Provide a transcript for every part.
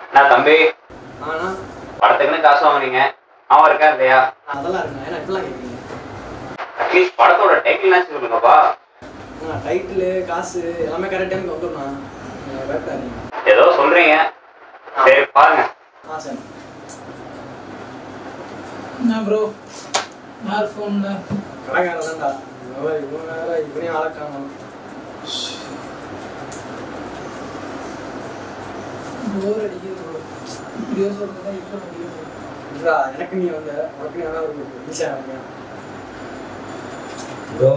நான் தம்பி ஆனா படத்துக்குன்னு காசு வாங்குறீங்க அவன் இருக்கா இல்லையா அதெல்லாம் இருக்குண்ணா ஏன்னா இப்பெல்லாம் கேட்குறீங்க அட்லீஸ்ட் படத்தோட டைட்டில் சொல்லுங்கப்பா டைட்டிலு காசு எல்லாமே கரெக்ட் டைமுக்கு வந்துடும்ண்ணா நீங்கள் பயப்படாதீங்க ஏதோ சொல்றீங்க சரி பாருங்க ஆ சரி என்ன ப்ரோ யார் ஃபோனில் கடைக்காரன் தான்டா இவன் இவன் வேற இவனையும் அழக்கான போர் அடிக்குது ப்ரோ இப்படியோ சொல்கிறதா இப்போ முடியும் இல்லடா எனக்கு நீ வந்த உனக்கு நீ வேணா ஒரு ஈஸியாக இருக்கேன் ப்ரோ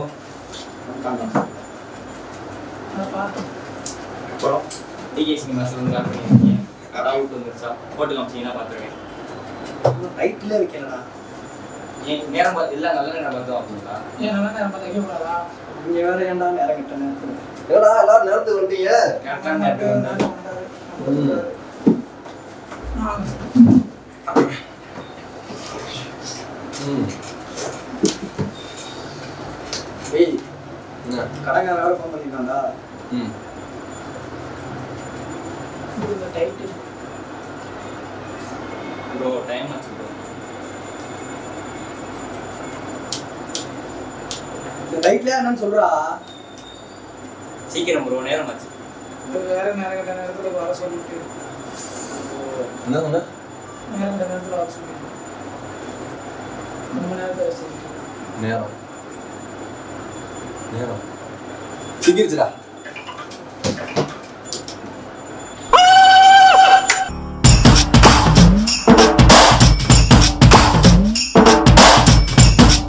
நான் பார்த்தேன் அப்புறம் டிகே சினிமாஸ் வந்து கால் பண்ணியிருக்கீங்க டவுட் வந்துருச்சா போட்டு காமிச்சிங்கன்னா பார்த்துருக்கேன் டைட்டிலே வைக்கலடா ஏன் நேரம் பார்த்து இல்லை நல்ல நேரம் பார்த்து அப்படிங்களா ஏன் நல்லா நேரம் பார்த்து வைக்கக்கூடாதா இங்கே வேற ஏன்டா நேரம் கிட்ட நேரத்தில் என்னடா எல்லாரும் நேரத்துக்கு வந்துட்டீங்க கரெக்டான நேரத்துக்கு வந்தா ம் ஏய் என்ன கடைக்காரன் வேற ஃபோன் பண்ணியிருக்கான்டா ம் இந்த டைட்டில் ப்ரோ டைம் ஆச்சு ப்ரோ இந்த டைட்டிலே என்னன்னு சொல்றா சீக்கிரம் ப்ரோ நேரம் ஆச்சு வேற நேரம் கட்ட நேரத்தில் வர சொல்லிட்டு என்ன சொன்ன நேரம் கட்ட நேரத்தில் வர சொல்லிட்டு ரொம்ப நேரத்தை வர சொல்லிட்டு நேரம் நேரம் சிக்கிருச்சுடா